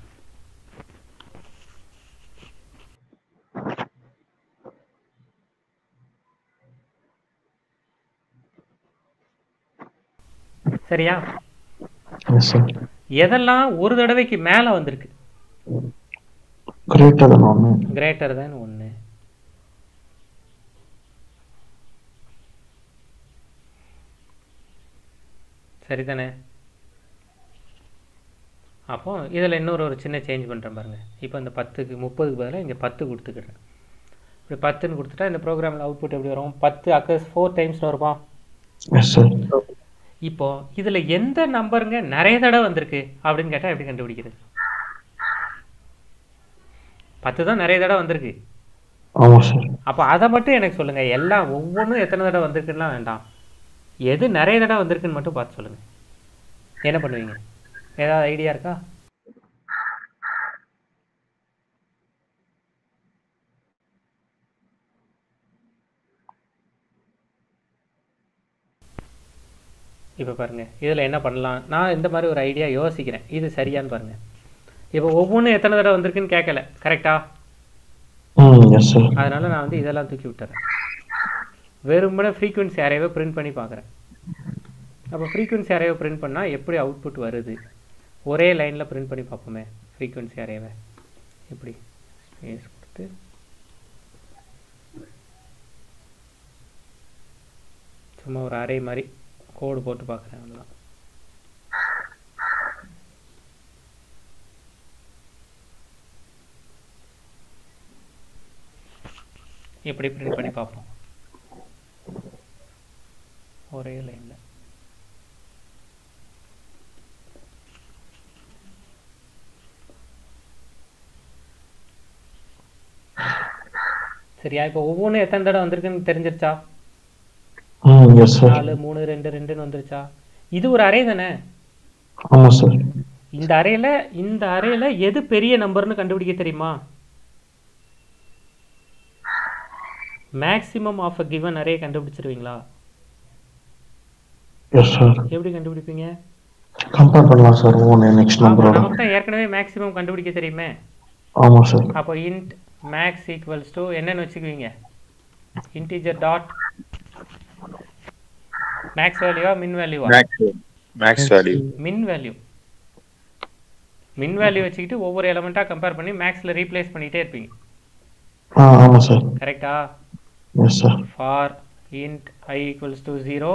சரியா எஸ் சார் எதெல்லாம் ஒரு தடவைக்கு மேலே வந்திருக்கு கிரேட்டர் தன் ஒன்று கிரேட்டர் தேன் ஒன்று சரிதானே அப்போ இதில் இன்னொரு ஒரு சின்ன சேஞ்ச் பண்ணுறேன் பாருங்கள் இப்போ இந்த பத்துக்கு முப்பதுக்கு பதிலாக இங்கே பத்து கொடுத்துக்கிறேன் இப்படி பத்துன்னு கொடுத்துட்டா இந்த ப்ரோக்ராமில் அவுட்புட் எப்படி வரும் பத்து அக்கர்ஸ் ஃபோர் டைம்ஸில் வருமா எஸ் சார் இப்போ இதில் எந்த நம்பருங்க நிறைய தடவை வந்திருக்கு அப்படின்னு கேட்டால் எப்படி கண்டுபிடிக்கிறது பத்து தான் நிறைய தடவை வந்திருக்கு ஆமாம் சார் அப்போ அதை மட்டும் எனக்கு சொல்லுங்கள் எல்லாம் ஒவ்வொன்றும் எத்தனை தடவை வந்திருக்குன்னா வேண்டாம் எது நிறைய தடவை வந்திருக்குன்னு மட்டும் பார்த்து சொல்லுங்கள் என்ன பண்ணுவீங்க ஏதாவது ஐடியா இருக்கா இப்போ பாருங்கள் இதில் என்ன பண்ணலாம் நான் இந்த மாதிரி ஒரு ஐடியா யோசிக்கிறேன் இது சரியான்னு பாருங்கள் இப்போ ஒவ்வொன்றும் எத்தனை தடவை வந்திருக்குன்னு கேட்கல கரெக்டா ம் எஸ் சார் அதனால் நான் வந்து இதெல்லாம் தூக்கி விட்டுறேன் வெறுமனே ஃப்ரீக்வன்சி அரேவை பிரிண்ட் பண்ணி பார்க்குறேன் அப்போ ஃப்ரீக்வன்சி அரேவை பிரிண்ட் பண்ணால் எப்படி அவுட்புட் வருது ஒரே லைனில் பிரிண்ட் பண்ணி பார்ப்போமே ஃப்ரீக்வன்சி அரேவை எப்படி ஸ்பேஸ் கொடுத்து சும்மா ஒரு அரே மாதிரி கோடு போட்டு பார்க்குறேன் அவ்வளோதான் எப்படி பிரிண்ட் பண்ணி பார்ப்போம் ஒரே லைனில் சரியா இப்போ ஒவ்வொன்றும் எத்தனை தடவை வந்திருக்குன்னு தெரிஞ்சிருச்சா ம் எஸ் சார் நாலு மூணு ரெண்டு ரெண்டுன்னு வந்துருச்சா இது ஒரு அரே தானே ஆமாம் சார் இந்த அரேல இந்த அரேல எது பெரிய நம்பர்னு கண்டுபிடிக்க தெரியுமா maximum of a given array கண்டுபிடிச்சிருவீங்களா எஸ் சார் எப்படி கண்டுபிடிப்பீங்க கம்பேர் பண்ணலாம் சார் ஒன்று நெக்ஸ்ட் ஆமா நம்பரோட நமக்கு தான் ஏற்கனவே மேக்ஸிமம் கண்டுபிடிக்க தெரியுமே ஆமாம் சார் அப்போ இன்ட் மேக்ஸ் ஈக்குவல்ஸ் டு என்னன்னு வச்சுக்குவீங்க இன்டீஜர் டாட் மேக்ஸ் வேல்யூவா மின் வேல்யூவா max max value min value min value வச்சுக்கிட்டு ஒவ்வொரு எலமெண்ட்டாக கம்பேர் பண்ணி மேக்ஸில் ரீப்ளேஸ் பண்ணிகிட்டே இருப்பீங்க ஆ ஆமாம் சார் கரெக்டா yes sir for int i equals to 0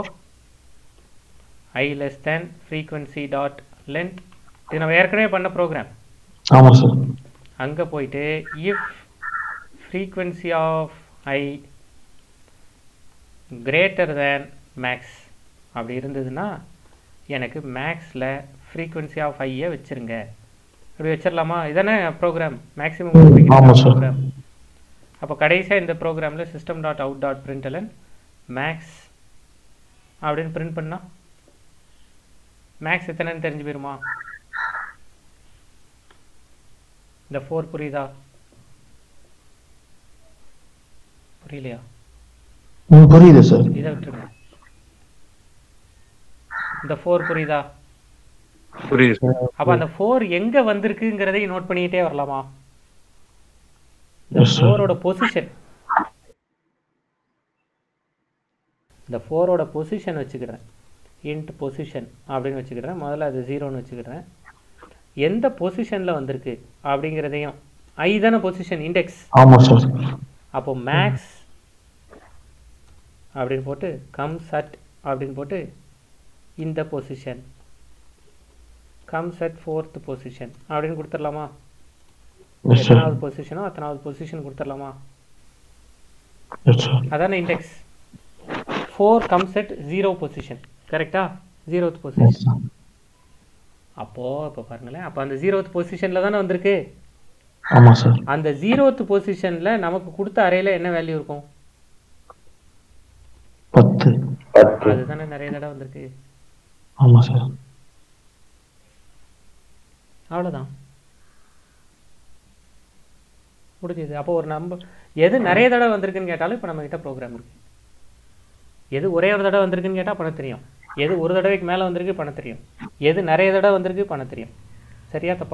i less than frequency dot length இது நம்ம ஏற்கனவே பண்ண ப்ரோக்ராம் ஆமாம் சார் அங்கே போயிட்டு if frequency of i greater than max அப்படி இருந்ததுன்னா எனக்கு மேக்ஸில் frequency of i-யை வச்சிருங்க அப்படி வச்சிடலாமா இதானே ப்ரோக்ராம் மேக்ஸிமம் ஆமா sir. ப்ரோக்ராம் அப்போ கடைசியாக இந்த ப்ரோக்ராமில் system dot out dot println max அப்படின்னு பிரிண்ட் பண்ணா மேக்ஸ் எத்தனைன்னு தெரிஞ்சு போயிருமா இந்த ஃபோர் புரியுதா புரியலையா ம் புரியுது சார் இதை விட்டுருங்க இந்த ஃபோர் புரியுதா புரியுது சார் அப்ப அந்த ஃபோர் எங்க வந்திருக்குங்கிறதையும் நோட் பண்ணிக்கிட்டே வரலாமா இந்த Yes, sir. ஃபோரோட பொசிஷன் இந்த ஃபோரோட பொசிஷன் வச்சுக்கிறேன் இன்ட் பொசிஷன் அப்படின்னு வச்சுக்கிறேன் முதல்ல அது ஜீரோன்னு வச்சுக்கிறேன் எந்த பொசிஷனில் வந்திருக்கு அப்படிங்கிறதையும் ஐ தானே பொசிஷன் இண்டெக்ஸ் ஆமாம் சார் அப்போ மேக்ஸ் அப்படின்னு போட்டு கம்ஸ் அட் அப்படின்னு போட்டு இந்த position comes at fourth position அப்படின்னு கொடுத்துடலாமா எஸ் சார் எத்தனாவது பொசிஷனோ அத்தனாவது பொசிஷன் கொடுத்துடலாமா எஸ் சார் அதானே index four comes at zero position கரெக்டா ஜீரோத் பொசிஷன் எஸ் சார் அப்போது இப்போ பாருங்களேன் அப்போ அந்த ஜீரோத் பொசிஷனில் தானே வந்திருக்கு ஆமாம் சார் அந்த ஜீரோத் பொசிஷனில் நமக்கு கொடுத்த அறையில் என்ன வேல்யூ இருக்கும் பத்து பத்து அதுதானே நிறைய தடவை வந்திருக்கு ஆமாம் சார் அவ்வளோதான் முடிஞ்சது அப்போ ஒரு நம்பர் எது நிறைய தடவை வந்திருக்குன்னு கேட்டாலும் இப்போ நம்மக்கிட்ட ப்ரோக்ராம் இருக்கு எது ஒரே ஒரு தடவை வந்திருக்குன்னு கேட்டால் பண்ண தெரியும் எது ஒரு தடவைக்கு மேலே வந்திருக்கு பண்ண தெரியும் எது நிறைய தடவை வந்திருக்கு பண்ண தெரியும் சரியா தப்பா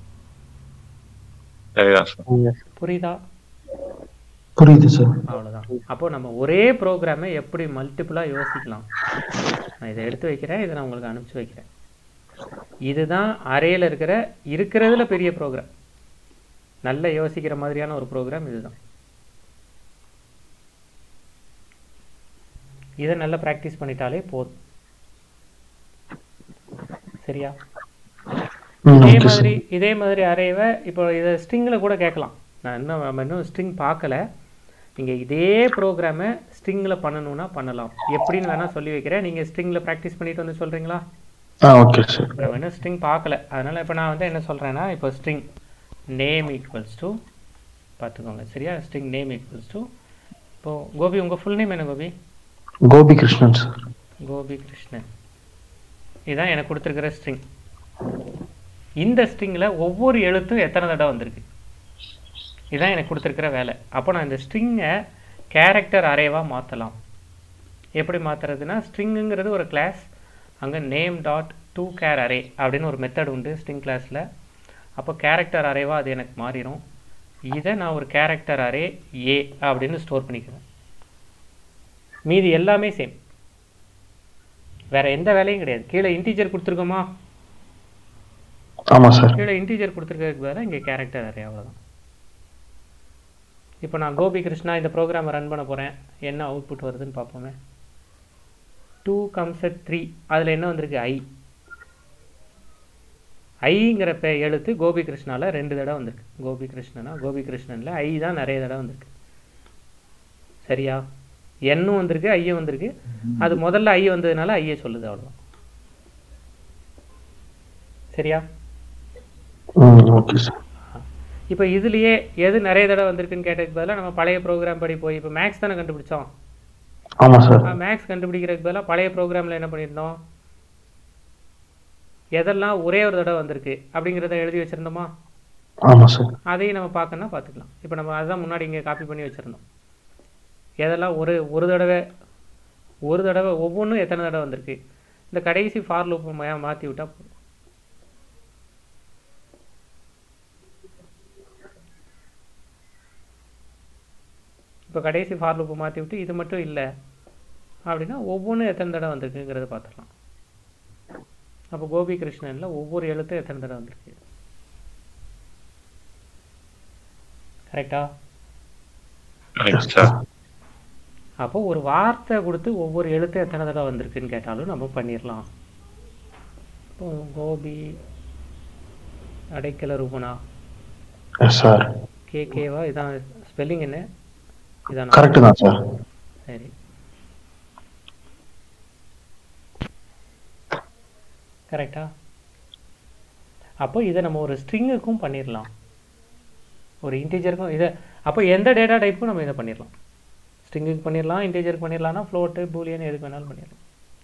சரிதான் சார் புரியுதா புரியுது சார் அவ்வளோதான் அப்போ நம்ம ஒரே ப்ரோக்ராமை எப்படி மல்டிப்புளாக யோசிக்கலாம் நான் இதை எடுத்து வைக்கிறேன் இதை நான் உங்களுக்கு அனுப்பிச்சு வைக்கிறேன் இதுதான் அறையில் இருக்கிற இருக்கிறதுல பெரிய ப்ரோக்ராம் நல்ல யோசிக்கிற மாதிரியான ஒரு ப்ரோக்ராம் இதுதான் இதை நல்லா ப்ராக்டிஸ் பண்ணிட்டாலே போதும் சரியா ம் இதே ஓகே சார் மாதிரி இதே மாதிரி அரேவை இப்போ இதை ஸ்ட்ரிங்கில் கூட கேட்கலாம் நான் இன்னும் நம்ம இன்னும் ஸ்ட்ரிங் பார்க்கல நீங்கள் இதே ப்ரோக்ராமை ஸ்ட்ரிங்கில் பண்ணணும்னா பண்ணலாம் எப்படின்னு வேணால் சொல்லி வைக்கிறேன் நீங்கள் ஸ்ட்ரிங்கில் ப்ராக்டிஸ் பண்ணிட்டு வந்து சொல்கிறீங்களா ஆ ஓகே சார் நம்ம இன்னும் ஸ்ட்ரிங் பார்க்கல அதனால் இப்போ நான் வந்து என்ன சொல்கிறேன்னா இப்போ ஸ்ட்ரிங் நேம் ஈக்குவல்ஸ் டு பார்த்துக்கோங்க சரியா ஸ்ட்ரிங் நேம் ஈக்குவல்ஸ் டு இப்போது கோபி உங்கள் ஃபுல் நேம் என்ன கோபி கோபி கிருஷ்ணன் சார் கோபி கிருஷ்ணன் இதுதான் எனக்கு கொடுத்துருக்கிற ஸ்ட்ரிங் இந்த ஸ்ட்ரிங்கில் ஒவ்வொரு எழுத்தும் எத்தனை தடவை வந்திருக்கு இதுதான் எனக்கு கொடுத்துருக்கிற வேலை அப்போ நான் இந்த ஸ்ட்ரிங்கை கேரக்டர் அரேவாக மாற்றலாம் எப்படி மாற்றுறதுன்னா ஸ்ட்ரிங்குங்கிறது ஒரு கிளாஸ் அங்கே name dot to char array அப்படின்னு ஒரு மெத்தட் உண்டு ஸ்ட்ரிங் கிளாஸில் அப்போ கேரக்டர் அரேவாக அது எனக்கு மாறிடும் இதை நான் ஒரு கேரக்டர் அரே ஏ அப்படின்னு ஸ்டோர் பண்ணிக்கிறேன் மீதி எல்லாமே சேம் வேற எந்த வேலையும் கிடையாது கீழே இன்டீஜர் கொடுத்துருக்கோமா ஆமாம் சார் கீழே இன்டீஜர் கொடுத்துருக்கிறதுக்கு பதிலாக இங்கே கேரக்டர் அரே அவ்வளோதான் இப்போ நான் கோபி கிருஷ்ணா இந்த ப்ரோக்ராமை ரன் பண்ண போகிறேன் என்ன அவுட்புட் வருதுன்னு பார்ப்போமே டூ கம்சட் த்ரீ அதில் என்ன வந்திருக்கு ஐ ஐங்கிற பே எழுத்து கோபி கிருஷ்ணாவில் ரெண்டு தடவை வந்திருக்கு கோபி கிருஷ்ணனா கோபி கிருஷ்ணனில் ஐ தான் நிறைய தடவை வந்திருக்கு சரியா என்னும் வந்திருக்கு ஐயும் வந்திருக்கு அது முதல்ல ஐ வந்ததுனால ஐயை சொல்லுது அவ்வளோதான் சரியா ம் ஓகே சார் இப்போ இதுலயே எது நிறைய தடவை வந்திருக்குன்னு கேட்டதுக்கு பதிலாக நம்ம பழைய ப்ரோக்ராம் படி போய் இப்போ மேக்ஸ் தானே கண்டுபிடிச்சோம் ஆமாம் சார் மேக்ஸ் கண்டுபிடிக்கிறதுக்கு பதிலாக பழைய ப்ரோக்ராமில் என்ன பண்ணியிருந்தோம் எதெல்லாம் ஒரே ஒரு தடவை வந்திருக்கு அப்படிங்கிறத எழுதி வச்சிருந்தோமா ஆமாம் சார் அதையும் நம்ம பார்க்கணும்னா பார்த்துக்கலாம் இப்போ நம்ம அதுதான் முன்னாடி இங்கே காப்பி பண்ணி வச்சுருந்தோம் எதெல்லாம் ஒரு ஒரு தடவை ஒரு தடவை ஒவ்வொன்றும் எத்தனை தடவை வந்திருக்கு இந்த கடைசி ஃபார் லூப் மாற்றி விட்டா போதும் இப்போ கடைசி ஃபார் லூப்பை மாற்றி விட்டு இது மட்டும் இல்லை அப்படின்னா ஒவ்வொன்றும் எத்தனை தடவை வந்திருக்குங்கிறத பார்த்துக்கலாம் அப்போ கோபி கிருஷ்ணனில் ஒவ்வொரு எழுத்தும் எத்தனை தடவை வந்திருக்கு கரெக்டா Yes, sir. அப்போ ஒரு வார்த்தை கொடுத்து ஒவ்வொரு எழுத்து எத்தனை தடவை வந்திருக்குன்னு கேட்டாலும் நம்ம பண்ணிடலாம் இப்போ கோபி அடைக்கல ரூபனா எஸ் சார் கேகேவா இதான் ஸ்பெல்லிங் என்ன இதான் கரெக்டு தான் சார் சரி கரெக்டா அப்போ இதை நம்ம ஒரு ஸ்ட்ரிங்குக்கும் பண்ணிடலாம் ஒரு இன்டீஜருக்கும் இதை அப்போ எந்த டேட்டா டைப்புக்கும் நம்ம இதை பண்ணிடலாம் ஸ்ட்ரிங்குக்கு பண்ணிடலாம் இன்டீஜருக்கு பண்ணிடலாம்னா ஃப்ளோட்டு பூலியன் எதுக்கு வேணாலும் பண்ணிடலாம்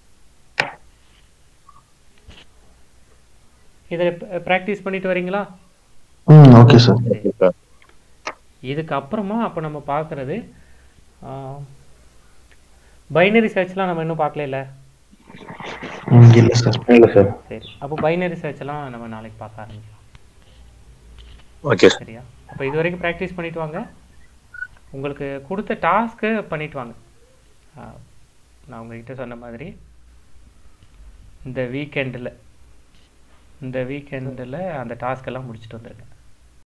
இதை ப்ராக்டிஸ் பண்ணிட்டு வரீங்களா ம் ஓகே சார் Okay, sir. இதுக்கு அப்புறமா அப்போ நம்ம பார்க்குறது பைனரி சர்ச்லாம் நம்ம இன்னும் பார்க்கல இல்லை ம் இல்லை சார் இல்ல சார் சரி அப்போ பைனரி சர்ச்லாம் நம்ம நாளைக்கு பார்க்க ஆரம்பிக்கலாம் ஓகே சார் சரியா அப்போ இது வரைக்கும் ப்ராக்டிஸ் பண்ணிட்டு வாங்க உங்களுக்கு கொடுத்த டாஸ்க்கு பண்ணிட்டு வாங்க ஆ, நான் உங்ககிட்ட சொன்ன மாதிரி இந்த வீக்கெண்டில் இந்த வீக்கெண்டில் அந்த டாஸ்க் எல்லாம் முடிச்சுட்டு வந்திருக்கேன்